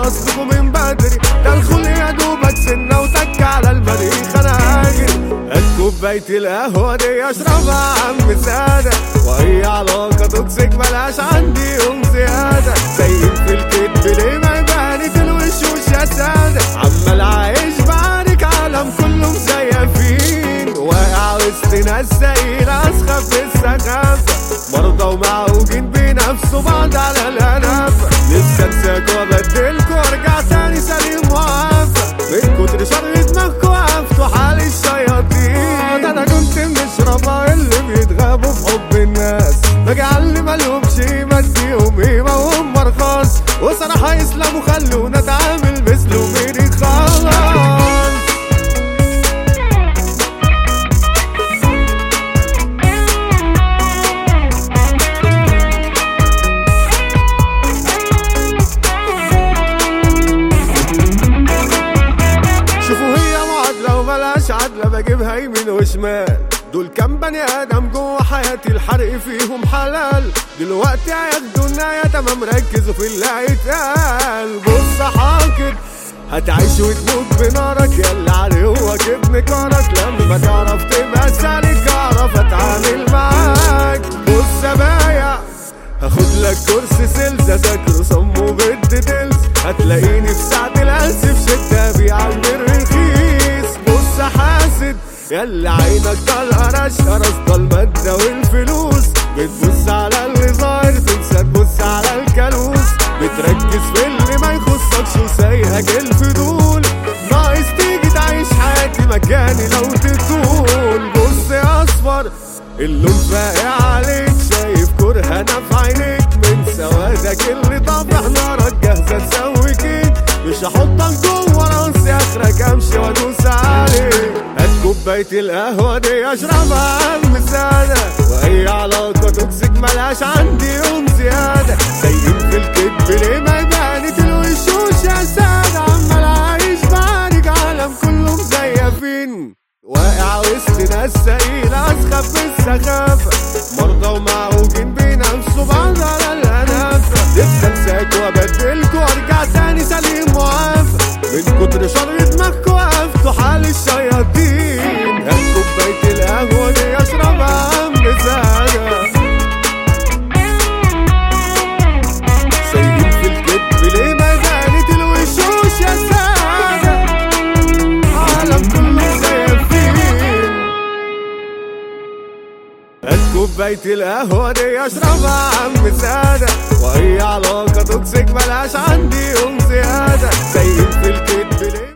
اصلكم من بدري ده الخل يا دوبك سنة وتك على المريخ انا هاجر هات كوباية القهوة دي اشربها عم سادة وهي علاقة توكسيك ملهاش عندي يوم زيادة زين في الكدب ليه ما يبانك الوشوش يا سادة عمال عايش بعارك عالم كله مزيفين واقع وسط ناس سايرة اسخف السخافة مرضى ومعوجين بينافسوا بعض على الانافة لسه انساكوا وابدلكوا وارجع تاني سليم وعافى من كتر شر دماغكوا وقفتوا حال الشياطين ده انا كنت من الشرفاء اللي بيتغابوا في حب الناس باجي على مالهمش قيمة اديهم قيمة وهم ارخاص وصراحة يسلموا خلونا اتعامل مثله ميري خلاص شوفوا هي معادلة وبلاش عدلة بجيبها يمين وشمال دول كام بني ادم جوه حياتي الحرق فيهم حلال دلوقتي هياخدوا النهاية تمام ركزوا في اللي هيتقال بص حاكد هتعيش وتموت بنارك يلا عدوك ابن كارك لما تعرف تبقى سالك اعرف اتعامل معاك بص يا بايع هاخد لك كورس سيلز اذاكره صمه بالديتيلز هتلاقيني في ساعة القلس في شدة بيع الرخيص بص حاسد يلا عينك طالعة رشقة رصدة المادة والفلوس بتبص على اللي ظاهر تنسى تبص على الكالوس بتركز في اللي ما يخصكش وسايهك الفضول ناقص تيجي تعيش حياتي مكاني لو تطول بص يا اصفر اللون فاقع عليك شايف كرهنا في عينيك من سوادك اللي طافح نارك جاهزة تسوي كيك مش هحطك جوه راسي اخرك امشي وادوس عليك هات كوباية القهوة دي اشربها عم سادة واي علاقة توكسيك ملهاش عندي يوم زيادة زين في الكدب ليه ما يبانك الوشوش يا سادة عمال عايش بعارك عالم كله مزيفين واقع وسط ناس سايرة اسخف بالسخافة مرضى ومعوجين بينافسوا بعض على الانافة لسه انساك وابدلكوا وارجع تاني سليم وعافى من كتر شر دماغكوا وقفتوا حال الشياطين هات كوباية القهوة دي اشربها عم سادة سايقين في الكدب ليه ما زالت الوشوش يا سادة عالم كله زيفين هات كوباية القهوة دي اشربها عم سادة وهي علاقة توكسيك ملهاش عندي يوم زيادة زين في الكدب ليه